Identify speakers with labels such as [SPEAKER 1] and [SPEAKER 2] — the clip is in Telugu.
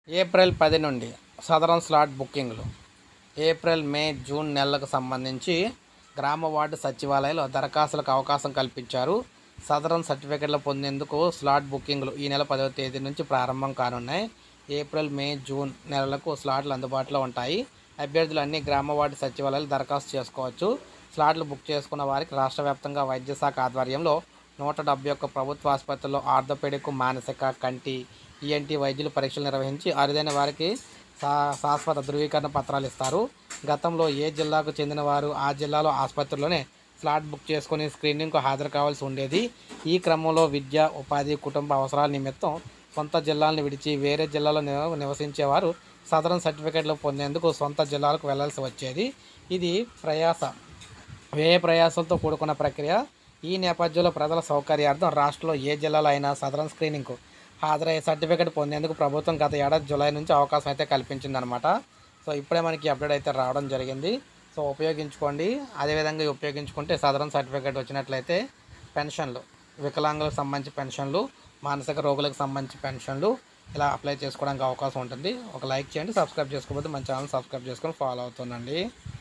[SPEAKER 1] ఏప్రిల్ పది నుండి సదరన్ స్లాట్ బుకింగ్లు ఏప్రిల్ మే జూన్ నెలలకు సంబంధించి గ్రామ వార్డు సచివాలయాలు దరఖాస్తులకు అవకాశం కల్పించారు సదరన్ సర్టిఫికెట్లు పొందేందుకు స్లాట్ బుకింగ్లు ఈ నెల పదవ తేదీ నుంచి ప్రారంభం కానున్నాయి ఏప్రిల్ మే జూన్ నెలలకు స్లాట్లు అందుబాటులో ఉంటాయి అభ్యర్థులు అన్ని గ్రామ వార్డు సచివాలయాలు దరఖాస్తు చేసుకోవచ్చు స్లాట్లు బుక్ చేసుకున్న వారికి రాష్ట్ర వ్యాప్తంగా వైద్య శాఖ ఆధ్వర్యంలో నూట డెబ్బై ఒక్క ప్రభుత్వ ఆసుపత్రుల్లో ఆర్థోపెడిక్ మానసిక కంటి ఈఎన్టీ వైద్యులు పరీక్షలు నిర్వహించి అరుదైన వారికి శా శాశ్వత ధృవీకరణ పత్రాలు ఇస్తారు గతంలో ఏ జిల్లాకు చెందిన వారు ఆ జిల్లాలో ఆసుపత్రిలోనే స్లాట్ బుక్ చేసుకొని స్క్రీనింగ్కు హాజరు కావాల్సి ఉండేది ఈ క్రమంలో విద్య ఉపాధి కుటుంబ అవసరాల నిమిత్తం సొంత జిల్లాలను విడిచి వేరే జిల్లాలో నివ నివసించేవారు సదరన్ సర్టిఫికెట్లు పొందేందుకు సొంత జిల్లాలకు వెళ్లాల్సి వచ్చేది ఇది ప్రయాస వ్యయ ప్రయాసాలతో కూడుకున్న ప్రక్రియ ఈ నేపథ్యంలో ప్రజల సౌకర్యార్థం రాష్ట్రంలో ఏ జిల్లాలో అయినా సదరన్ స్క్రీనింగ్కు హాజరయ్యే సర్టిఫికేట్ పొందేందుకు ప్రభుత్వం గత ఏడాది జూలై నుంచి అవకాశం అయితే కల్పించిందనమాట సో ఇప్పుడే మనకి అప్డేట్ అయితే రావడం జరిగింది సో ఉపయోగించుకోండి అదేవిధంగా ఇవి ఉపయోగించుకుంటే సదరన్ సర్టిఫికేట్ వచ్చినట్లయితే పెన్షన్లు వికలాంగులకు సంబంధించి పెన్షన్లు మానసిక రోగులకు సంబంధించి పెన్షన్లు ఇలా అప్లై చేసుకోవడానికి అవకాశం ఉంటుంది ఒక లైక్ చేయండి సబ్స్క్రైబ్ చేసుకోకపోతే మన ఛానల్ సబ్స్క్రైబ్ చేసుకొని ఫాలో అవుతుందండి